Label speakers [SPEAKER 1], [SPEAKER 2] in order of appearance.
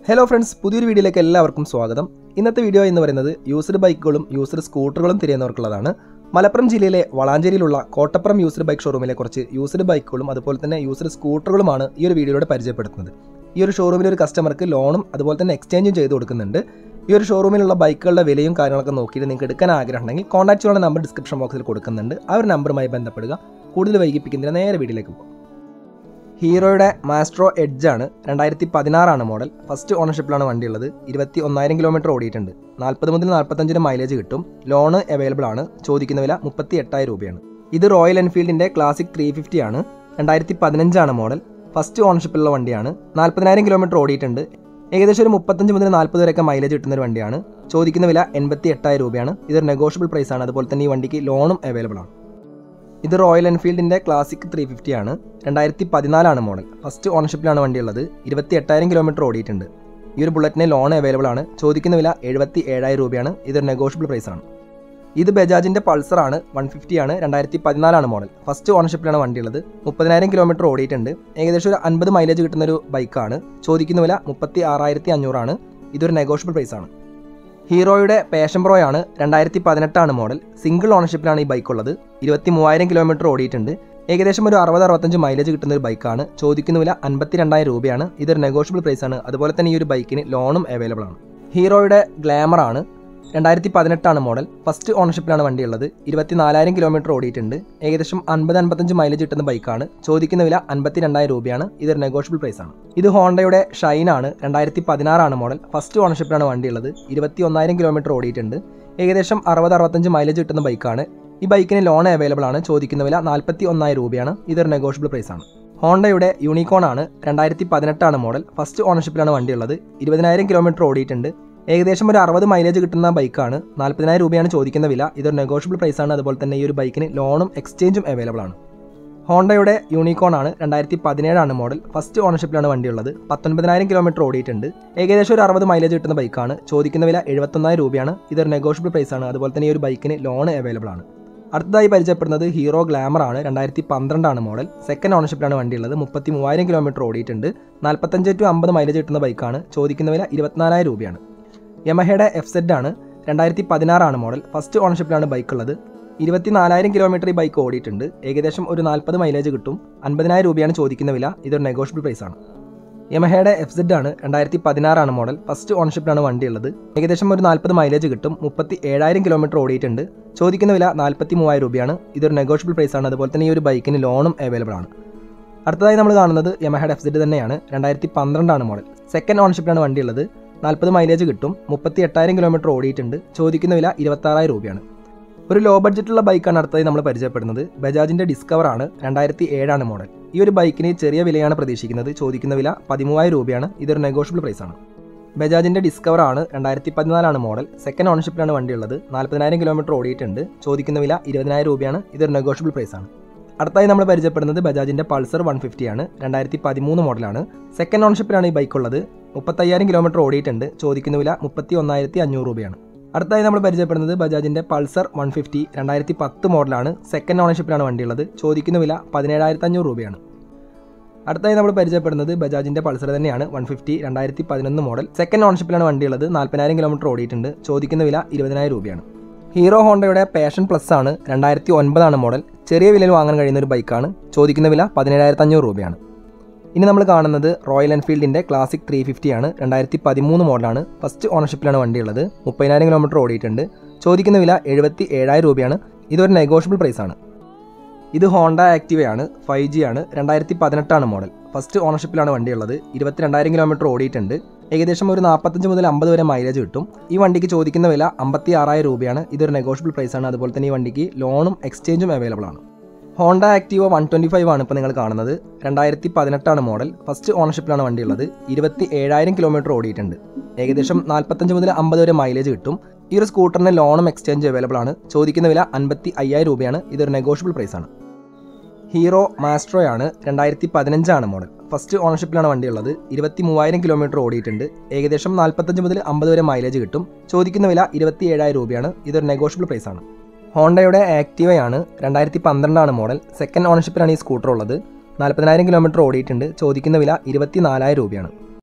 [SPEAKER 1] hello friends പുതിയൊരു വീഡിയോയിലേക്ക് എല്ലാവർക്കും സ്വാഗതം ഇന്നത്തെ വീഡിയോ എന്ന് പറയുന്നത് യൂസ്ഡ് ബൈക്കുകളും യൂസ്ഡ് സ്കൂട്ടറുകളും തിരിയുന്നവർക്കുള്ളതാണ് മലപ്പുറം ജില്ലയിലെ വളാഞ്ചേരിയിലുള്ള കോട്ടപ്പുറം യൂസ്ഡ് ബൈക്ക് ഷോറൂമിലെ കുറച്ച് യൂസ്ഡ് ബൈക്കുകളും അതുപോലെ തന്നെ യൂസ്ഡ് സ്കൂട്ടറുകളുമാണ് ഈ ഒരു വീഡിയോയിലൂടെ പരിചയപ്പെടുത്തുന്നത് ഈ ഒരു ഷോറൂമിലെ ഒരു കസ്റ്റമർക്ക് ലോണും അതുപോലെ തന്നെ എക്സ്ചേഞ്ചും ചെയ്ത് കൊടുക്കുന്നുണ്ട് ഈ ഒരു ഷോറൂമിലുള്ള ബൈക്കുകളുടെ വിലയും കാര്യങ്ങളൊക്കെ നോക്കിയിട്ട് നിങ്ങൾക്ക് എടുക്കാൻ ആഗ്രഹം ഉണ്ടെങ്കിൽ കോൺടാക്ട് ചെയ്യാനുള്ള നമ്പർ ഡിസ്ക്രിപ്ഷൻ ബോക്സിൽ കൊടുക്കുന്നുണ്ട് ആ ഒരു നമ്പറുമായി ബന്ധപ്പെടുക കൂടുതൽ വൈകിപ്പിക്കുന്നതിന് നേരെ വീഡിയോയിലേക്ക് പോകും ഹീറോയുടെ മാസ്ട്രോ എഡ്ജ് ആണ് രണ്ടായിരത്തി പതിനാറാണ് മോഡൽ ഫസ്റ്റ് ഓണർഷിപ്പിലാണ് വണ്ടി ഉള്ളത് ഇരുപത്തി ഒന്നായിരം കിലോമീറ്റർ ഓടിയിട്ടുണ്ട് നാൽപ്പത് മുതൽ നാൽപ്പത്തഞ്ചിന് മൈലേജ് കിട്ടും ലോണ് അവൈലബിൾ ആണ് ചോദിക്കുന്ന വില മുപ്പത്തി എട്ടായിരം രൂപയാണ് ഇത് റോയൽ എൻഫീൽഡിൻ്റെ ക്ലാസിക് ത്രീ ഫിഫ്റ്റി ആണ് രണ്ടായിരത്തി പതിനഞ്ചാണ് മോഡൽ ഫസ്റ്റ് ഓണർഷിപ്പിലുള്ള വണ്ടിയാണ് നാൽപ്പതിനായിരം കിലോമീറ്റർ ഓടിയിട്ടുണ്ട് ഏകദേശം ഒരു മുപ്പത്തഞ്ച് മുതൽ നാൽപ്പത് വരെയൊക്കെ മൈലേജ് കിട്ടുന്ന ഒരു വണ്ടിയാണ് ചോദിക്കുന്ന വില എൺപത്തി എട്ടായിരം രൂപയാണ് ഇതൊരു നെഗോഷ്യബിൾ പ്രൈസ് ആണ് അതുപോലെ തന്നെ ഈ വണ്ടിക്ക് ലോണും അവൈലബിൾ ആണ് ഇത് റോയൽ എൻഫീൽഡിൻ്റെ ക്ലാസിക് ത്രീ ഫിഫ്റ്റി ആണ് രണ്ടായിരത്തി പതിനാലാണ് മോഡൽ ഫസ്റ്റ് ഓണർഷിപ്പിലാണ് വണ്ടി ഉള്ളത് ഇരുപത്തി എട്ടായിരം കിലോമീറ്റർ ഓടിയിട്ടുണ്ട് ഈ ഒരു ബുള്ളറ്റിന് ലോൺ അവൈലബിൾ ആണ് ചോദിക്കുന്ന വില എഴുപത്തി ഏഴായിരം രൂപയാണ് ഇതൊരു നെഗോഷ്യബിൾ പ്രൈസ് ആണ് ഇത് ബജാജിൻ്റെ പൾസർ ആണ് വൺ ഫിഫ്റ്റി ആണ് രണ്ടായിരത്തി പതിനാലാണ് മോഡൽ ഫസ്റ്റ് ഓണർഷിപ്പിലാണ് വണ്ടി ഉള്ളത് മുപ്പതിനായിരം കിലോമീറ്റർ ഓടിയിട്ടുണ്ട് ഏകദേശം ഒരു അൻപത് മൈലേജ് കിട്ടുന്ന ഒരു ബൈക്കാണ് ചോദിക്കുന്ന വില മുപ്പത്തി ആറായിരത്തി അഞ്ഞൂറാണ് ഇതൊരു നെഗോഷ്യബിൾ പ്രൈസ് ആണ് ഹീറോയുടെ പാഷൻ പ്രോ ആണ് രണ്ടായിരത്തി പതിനെട്ടാണ് മോഡൽ സിംഗിൾ ഓണർഷിപ്പിലാണ് ഈ ബൈക്ക് ഉള്ളത് ഇരുപത്തി മൂവായിരം കിലോമീറ്റർ ഓടിയിട്ടുണ്ട് ഏകദേശം ഒരു അറുപത് അറുപത്തഞ്ച് മൈലേജ് കിട്ടുന്ന ഒരു ബൈക്കാണ് ചോദിക്കുന്ന വില അൻപത്തി രണ്ടായിരം രൂപയാണ് ഇതൊരു നെഗോഷ്യബിൾ പ്രൈസ് ആണ് അതുപോലെ തന്നെ ഈ ഒരു ബൈക്കിന് ലോണും അവൈലബിൾ ആണ് ഹീറോയുടെ ഗ്ലാമർ ആണ് രണ്ടായിരത്തി പതിനെട്ടാണ് മോഡൽ ഫസ്റ്റ് ഓണർഷിപ്പിലാണ് വണ്ടി ഉള്ളത് ഇരുപത്തി നാലായിരം കിലോമീറ്റർ ഓടിയിട്ടുണ്ട് ഏകദേശം അൻപത് അൻപത്തഞ്ച് മൈലേജ് കിട്ടുന്ന ബൈക്കാണ് ചോദിക്കുന്ന വില അൻപത്തി രണ്ടായിരം രൂപയാണ് ഇതൊരു നെഗോഷ്യബിൾ പ്രൈസ് ആണ് ഇത് ഹോണ്ടയുടെ ഷൈൻ ആണ് രണ്ടായിരത്തി പതിനാറാണ് മോഡൽ ഫസ്റ്റ് ഓണർഷിപ്പിലാണ് വണ്ടി ഉള്ളത് ഇരുപത്തി ഒന്നായിരം കിലോമീറ്റർ ഓടിയിട്ടുണ്ട് ഏകദേശം അറുപത് അറുപത്തഞ്ച് മൈലേജ് കിട്ടുന്ന ബൈക്കാണ് ഈ ബൈക്കിന് ലോൺ അവൈലബിൾ ആണ് ചോദിക്കുന്ന വില നാൽപ്പത്തി ഒന്നായിരം രൂപയാണ് ഇതൊരു നെഗോഷ്യബിൾ പ്രൈസ് ആണ് ഹോണ്ടയുടെ യൂണിക്കോൺ ആണ് രണ്ടായിരത്തി പതിനെട്ടാണ് മോഡൽ ഫസ്റ്റ് ഓണർഷിപ്പിലാണ് വണ്ടി ഉള്ളത് ഇരുപതിനായിരം കിലോമീറ്റർ ഓടിയിട്ടുണ്ട് ഏകദേശം ഒരു അറുപത് മൈലേജ് കിട്ടുന്ന ബൈക്കാണ് നാൽപ്പതിനായിരം രൂപയാണ് ചോദിക്കുന്ന വില ഇതൊരു നെഗോഷ്യബിൾ പ്രൈസ് ആണ് അതുപോലെ തന്നെ ഈ ഒരു ബൈക്കിന് ലോണും എക്സ്ചേഞ്ചും അവൈലബിൾ ആണ് ഹോണ്ടയുടെ യൂണിക്കോൺ ആണ് രണ്ടായിരത്തി പതിനേഴാണ് മോഡൽ ഫസ്റ്റ് ഓണർഷിപ്പിലാണ് വണ്ടി ഉള്ളത് പത്തൊൻപതിനായിരം കിലോമീറ്റർ ഓടിയിട്ടുണ്ട് ഏകദേശം ഒരു അറുപത് മൈലേജ് കിട്ടുന്ന ബൈക്കാണ് ചോദിക്കുന്ന വില എഴുപത്തൊന്നായിരം രൂപയാണ് ഇതൊരു നെഗോഷ്യബിൾ പ്രൈസ് ആണ് അതുപോലെ തന്നെ ഈ ഒരു ബൈക്കിന് ലോൺ അവൈലബിൾ ആണ് അടുത്തതായി പരിചയപ്പെടുന്നത് ഹീറോ ഗ്ലാമർ ആണ് രണ്ടായിരത്തി പന്ത്രണ്ടാണ് മോഡൽ സെക്കൻഡ് ഓണർഷിപ്പിലാണ് വണ്ടി ഉള്ളത് മുപ്പത്തി മൂവായിരം കിലോമീറ്റർ ഓടിയിട്ടുണ്ട് നാൽപ്പത്തഞ്ച് ടു അമ്പത് മൈലേജ് കിട്ടുന്ന ബൈക്കാണ് ചോദിക്കുന്ന വില ഇരുപത്തിനാലായിരം രൂപയാണ് യമഹയുടെ എഫ് സെഡ് ആണ് രണ്ടായിരത്തി പതിനാറാണ് മോഡൽ ഫസ്റ്റ് ഓണർഷിപ്പിലാണ് ബൈക്ക് ഉള്ളത് ഇരുപത്തി നാലായിരം കിലോമീറ്റർ ഈ ബൈക്ക് ഓടിയിട്ടുണ്ട് ഏകദേശം ഒരു നാൽപ്പത് മൈലേജ് കിട്ടും അൻപതിനായിരം രൂപയാണ് ചോദിക്കുന്ന വില ഇതൊരു നെഗോഷ്യബിൾ പ്രൈസ് ആണ് യമഹയുടെ എഫ് സെഡ് ആണ് രണ്ടായിരത്തി പതിനാറാണ് മോഡൽ ഫസ്റ്റ് ഓണർഷിപ്പിലാണ് വണ്ടി ഉള്ളത് ഏകദേശം ഒരു നാൽപ്പത് മൈലേജ് കിട്ടും മുപ്പത്തി ഏഴായിരം കിലോമീറ്റർ ഓടിയിട്ടുണ്ട് ചോദിക്കുന്ന വില നാൽപ്പത്തി മൂവായിരം രൂപയാണ് ഇതൊരു നെഗോഷ്യബിൾ പ്രൈസ് ആണ് അതുപോലെ തന്നെ ഈ ഒരു ബൈക്കിന് ലോണും അവൈലബിൾ ആണ് അടുത്തതായി നമ്മൾ കാണുന്നത് യമഹയുടെ എഫ് സെഡ് തന്നെയാണ് രണ്ടായിരത്തി പന്ത്രണ്ടാണ് മോഡൽ സെക്കൻഡ് ഓണർഷിപ്പിലാണ് വണ്ടി ഉള്ളത് നാൽപ്പത് മൈലേജ് കിട്ടും മുപ്പത്തി എട്ടായിരം കിലോമീറ്റർ ഓടിയിട്ടുണ്ട് ചോദിക്കുന്ന വില ഇരുപത്താറായിരം രൂപയാണ് ഒരു ലോ ബഡ്ജറ്റുള്ള ബൈക്കാണ് അടുത്തതായി നമ്മൾ പരിചയപ്പെടുന്നത് ബജാജിൻ്റെ ഡിസ്കവർ ആണ് രണ്ടായിരത്തി ഏഴാണ് മോഡൽ ഈ ഒരു ബൈക്കിന് ചെറിയ വിലയാണ് പ്രതീക്ഷിക്കുന്നത് ചോദിക്കുന്ന വില പതിമൂവായിരം രൂപയാണ് ഇതൊരു നെഗോഷ്യബിൾ പ്രൈസ് ആണ് ബജാജിൻ്റെ ഡിസ്കവർ ആണ് രണ്ടായിരത്തി പതിനാലാണ് മോഡൽ സെക്കൻഡ് ഓണർഷിപ്പിലാണ് വണ്ടി ഉള്ളത് നാൽപ്പതിനായിരം കിലോമീറ്റർ ഓടിയിട്ടുണ്ട് ചോദിക്കുന്ന വില ഇരുപതിനായിരം രൂപയാണ് ഇതൊരു നെഗോഷ്യബിൾ പ്രൈസ് ആണ് അടുത്തായി നമ്മൾ പരിചയപ്പെടുന്നത് ബജാജിൻ്റെ പൾസർ വൺ ഫിഫ്റ്റി ആണ് രണ്ടായിരത്തി പതിമൂന്ന് മോഡലാണ് സെക്കൻഡ് ഓണർഷിപ്പിലാണ് ഈ ബൈക്ക് ഉള്ളത് മുപ്പത്തയ്യായിരം കിലോമീറ്റർ ഓടിയിട്ടുണ്ട് ചോദിക്കുന്ന വില മുപ്പത്തി ഒന്നായിരത്തി അഞ്ഞൂറ് രൂപയാണ് അടുത്തായി നമ്മൾ പരിചയപ്പെടുന്നത് ബജാജിൻ്റെ പൾസർ വൺ ഫിഫ്റ്റി രണ്ടായിരത്തി പത്ത് മോഡലാണ് സെക്കൻഡ് ഓണർഷിപ്പിലാണ് വണ്ടിയുള്ളത് ചോദിക്കുന്ന വില പതിനേഴായിരത്തി അഞ്ഞൂറ് രൂപയാണ് അടുത്തായി നമ്മൾ പരിചയപ്പെടുന്നത് ബജാജിൻ്റെ പൾസർ തന്നെയാണ് വൺ ഫിഫ്റ്റി രണ്ടായിരത്തി പതിനൊന്ന് മോഡൽ സെക്കൻഡ് ഓണർഷിപ്പിലാണ് വണ്ടിയുള്ളത് നാൽപ്പതിനായിരം കിലോമീറ്റർ ഓടിയിട്ടുണ്ട് ചോദിക്കുന്ന വില ഇരുപതിനായിരം രൂപയാണ് ഹീറോ ഹോണ്ടയുടെ പാഷൻ പ്ലസ് ആണ് രണ്ടായിരത്തി ഒൻപതാണ് മോഡൽ ചെറിയ വിലയിൽ വാങ്ങാൻ കഴിയുന്ന ഒരു ബൈക്കാണ് ചോദിക്കുന്ന വില പതിനേഴായിരത്തി അഞ്ഞൂറ് രൂപയാണ് ഇനി നമ്മൾ കാണുന്നത് റോയൽ എൻഫീൽഡിൻ്റെ ക്ലാസിക് ത്രീ ഫിഫ്റ്റി ആണ് രണ്ടായിരത്തി പതിമൂന്ന് മോഡലാണ് ഫസ്റ്റ് ഓണർഷിപ്പിലാണ് വണ്ടിയുള്ളത് മുപ്പതിനായിരം കിലോമീറ്റർ ഓടിയിട്ടുണ്ട് ചോദിക്കുന്ന വില എഴുപത്തി ഏഴായിരം രൂപയാണ് ഇതൊരു നെഗോഷ്യബിൾ പ്രൈസ് ആണ് ഇത് ഹോണ്ട ആക്റ്റീവയാണ് ഫൈവ് ജി ആണ് രണ്ടായിരത്തി പതിനെട്ടാണ് മോഡൽ ഫസ്റ്റ് ഓണർഷിപ്പിലാണ് വണ്ടിയുള്ളത് ഇരുപത്തിരണ്ടായിരം കിലോമീറ്റർ ഓടിയിട്ടുണ്ട് ഏകദേശം ഒരു നാൽപ്പത്തഞ്ച് മുതൽ അമ്പത് വരെ മൈലേജ് കിട്ടും ഈ വണ്ടിക്ക് ചോദിക്കുന്ന വില അമ്പത്തി ആറായിരം രൂപയാണ് ഇതൊരു നെഗോഷ്യബിൾ പ്രൈസ് ആണ് അതുപോലെ തന്നെ ഈ വണ്ടിക്ക് ലോണും എക്സ്ചേഞ്ചും അവൈലബിൾ ആണ് Honda Activa one twenty five ആണ് ഇപ്പോൾ നിങ്ങൾ കാണുന്നത് രണ്ടായിരത്തി പതിനെട്ടാണ് മോഡൽ ഫസ്റ്റ് ഓണർഷിപ്പിലാണ് വണ്ടിയുള്ളത് ഇരുപത്തി ഏഴായിരം കിലോമീറ്റർ ഓടിയിട്ടുണ്ട് ഏകദേശം നാൽപ്പത്തഞ്ച് മുതൽ അമ്പത് വരെ മൈലേജ് കിട്ടും ഈ ഒരു സ്കൂട്ടറിന് ലോണും എക്സ്ചേഞ്ച് അവൈലബിൾ ആണ് ചോദിക്കുന്ന വില അൻപത്തി അയ്യായിരം രൂപയാണ് ഇതൊരു നെഗോഷ്യബിൾ പ്രൈസ് ആണ് ഹീറോ മാസ്ട്രോ ആണ് രണ്ടായിരത്തി പതിനഞ്ചാണ് മോഡൽ ഫസ്റ്റ് ഓണർഷിപ്പിലാണ് വണ്ടിയുള്ളത് ഇരുപത്തി മൂവായിരം കിലോമീറ്റർ ഓടിയിട്ടുണ്ട് ഏകദേശം നാൽപ്പത്തഞ്ച് മുതൽ അമ്പത് വരെ മൈലേജ് കിട്ടും ചോദിക്കുന്ന വില ഇരുപത്തി ഏഴായിരം രൂപയാണ് ഇതൊരു നെഗോഷ്യബിൾ പ്രൈസ് ആണ് ഹോണ്ടയുടെ ആക്റ്റീവയാണ് രണ്ടായിരത്തി പന്ത്രണ്ടാണ് മോഡൽ സെക്കൻഡ് ഓണർഷിപ്പിലാണ് ഈ സ്കൂട്ടർ ഉള്ളത് നാൽപ്പതിനായിരം കിലോമീറ്റർ ഓടിയിട്ടുണ്ട് ചോദിക്കുന്ന വില ഇരുപത്തി നാലായിരം രൂപയാണ്